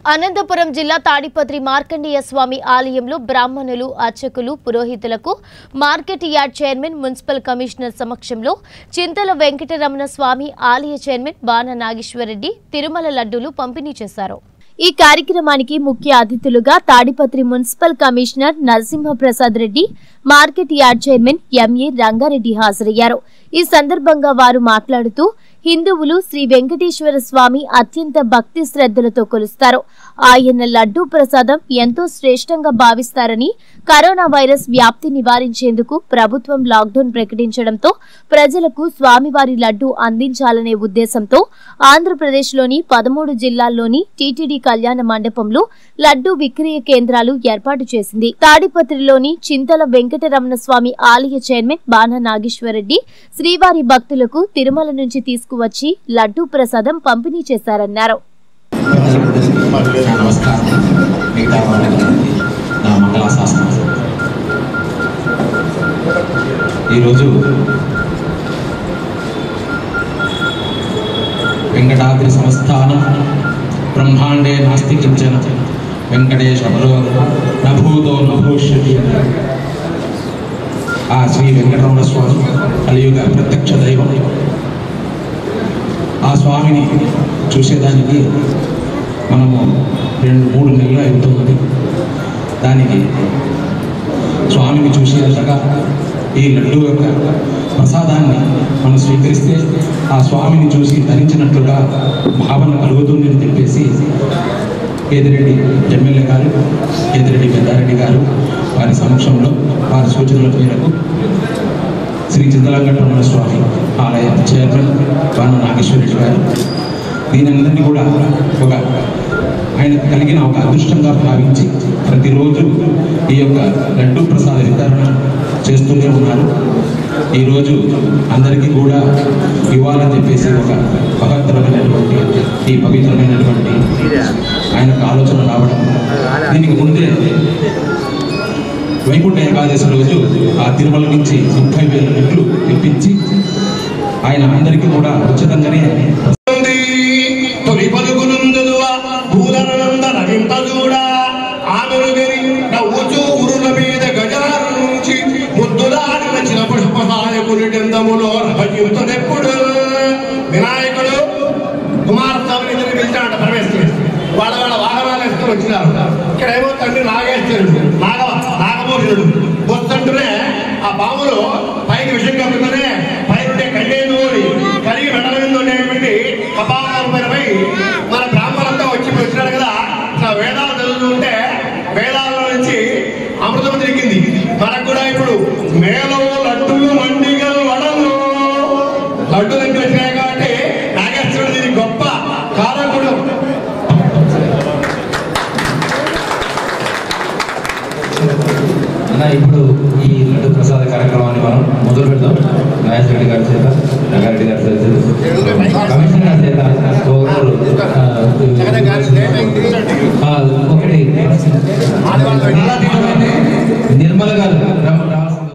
అనంతపురం జిల్లా తాడిపత్రి మార్కండేయ స్వామి ఆలయంలో బ్రాహ్మణులు అర్చకులు పురోహితులకు market yard chairman municipal commissioner సమక్షంలో చింతల వెంకటరమణ స్వామి ఆలయ చైర్మన్ బాణ నాగేశ్వరరెడ్డి తిరుమల లడ్డూలు పంపిణీ చేశారు ఈ కార్యక్రమానికి ముఖ్య అతిథులుగా Tadipatri municipal commissioner Narasimhaprasad Reddy market yard chairman MA Rangareddy హాజరయ్యారు ఈ సందర్భంగా వారు మాట్లాడుతూ హిందువులు శ్రీ వెంకటేశ్వర స్వామి అత్యంత భక్తి శ్రద్ధలతో కొలుస్తారు ఆయన లడ్డూ ప్రసాదం ఎంతో శ్రేష్టంగా భావిస్తారని కరోనా వైరస్ వ్యాప్తి నివారించేందుకు ప్రభుత్వం లాక్డౌన్ ప్రకటించడంతో ప్రజలకు స్వామివారి లడ్డూ అందించాలనే ఉద్దేశంతో ఆంధ్రప్రదేశ్లోని పదమూడు జిల్లాల్లోని టీటీడీ కళ్యాణ మండపంలో లడ్డూ విక్రయ కేంద్రాలు ఏర్పాటు చేసింది తాడిపత్రిలోని చింతల వెంకటరమణ స్వామి ఆలయ చైర్మన్ బాణ నాగేశ్వరరెడ్డి శ్రీవారి భక్తులకు తిరుమల నుంచి తీసుకువచ్చి లడ్డూ ప్రసాదం పంపిణీ చేశారన్నారు నా నమస్కారం మిగతా వాళ్ళందరికీ నా మంగళాశాసనం ఈరోజు వెంకటాద్రి సంస్థానం బ్రహ్మాండే నాస్తి కించన వెంకటేశ్వరో నభూతో నభూష్యతి ఆ శ్రీ వెంకటరమణ స్వామి కలియుగ ప్రత్యక్ష దైవం ఆ స్వామిని చూసేదానికి మనము రెండు మూడు నెలలు అవుతుంది దానికి స్వామిని చూసేంతగా ఈ లడ్డు యొక్క ప్రసాదాన్ని మనం స్వీకరిస్తే ఆ స్వామిని చూసి ధరించినట్లుగా భావన కలుగుతుందని చెప్పేసి కేదిరెడ్డి ఎమ్మెల్యే గారు కేదిరెడ్డి పెద్దారెడ్డి గారు వారి సమక్షంలో వారి సూచనల మేరకు శ్రీ చింతలంగటరమణ స్వామి ఆలయ చైర్మన్ బాణ నాగేశ్వరరెడ్డి గారు దీనందరినీ కూడా ఒక ఆయనకు కలిగిన ఒక అదృష్టంగా భావించి ప్రతిరోజు ఈ యొక్క లడ్డు ప్రసాద వితరణ చేస్తూనే ఉన్నారు ఈరోజు అందరికీ కూడా ఇవ్వాలని చెప్పేసి ఒక పవిత్రమైనటువంటి ఈ పవిత్రమైనటువంటి ఆయనకు ఆలోచన రావడం దీనికి ముందే వైకుంఠ ఏకాదశి రోజు ఆ తిరుమల నుంచి ముప్పై వేల మెట్లు తెప్పించి ఆయన అందరికీ కూడా ఉచితంగానే ఉంది. తొలి పలుకునందుదువ భూలనంద నవింపజూడ ఆమెను గరి నవ్వుచూ ఉరుల మీద గజాల నుంచి ముద్దులాడిన చిన్న పుష్ప సాయకుని డిందములో రహయింతుడెప్పుడు వినాయకుడు కుమారస్వామిని ఇద్దరు పిలిచాడు పరమేశ్వరుడు వాళ్ళ వాళ్ళ వాహనాలు వేసుకొని వచ్చినారు ఇక్కడేమో తండ్రి నాగేశ్వరుడు నాగ నాగభూషణుడు వస్తుంటూనే ఆ బాములు పైకి విషయం కప్పుతూనే పైనుండే కళ్ళేందు కలిగి మెడల మీద ఉండేటువంటి కపాలం పైనపై మన బ్రాహ్మణంతా వచ్చి వచ్చినాడు కదా ఇట్లా వేదాలు చదువుతుంటే వేదాల్లో నుంచి అమృతం తిరిగింది మనకు కూడా ఇప్పుడు మేలో లడ్డులు మండిగలు వడలు లడ్డు దగ్గర వచ్చినాయి కాబట్టి నాగేశ్వరుడు దీనికి గొప్ప కారకుడు అన్న ఇప్పుడు ఈ లడ్డు ప్రసాద కార్యక్రమాన్ని మనం మొదలు పెడదాం నాగేశ్వర రెడ్డి గారి చేత రంగారెడ్డి గారి చేత కమిషనర్ గారి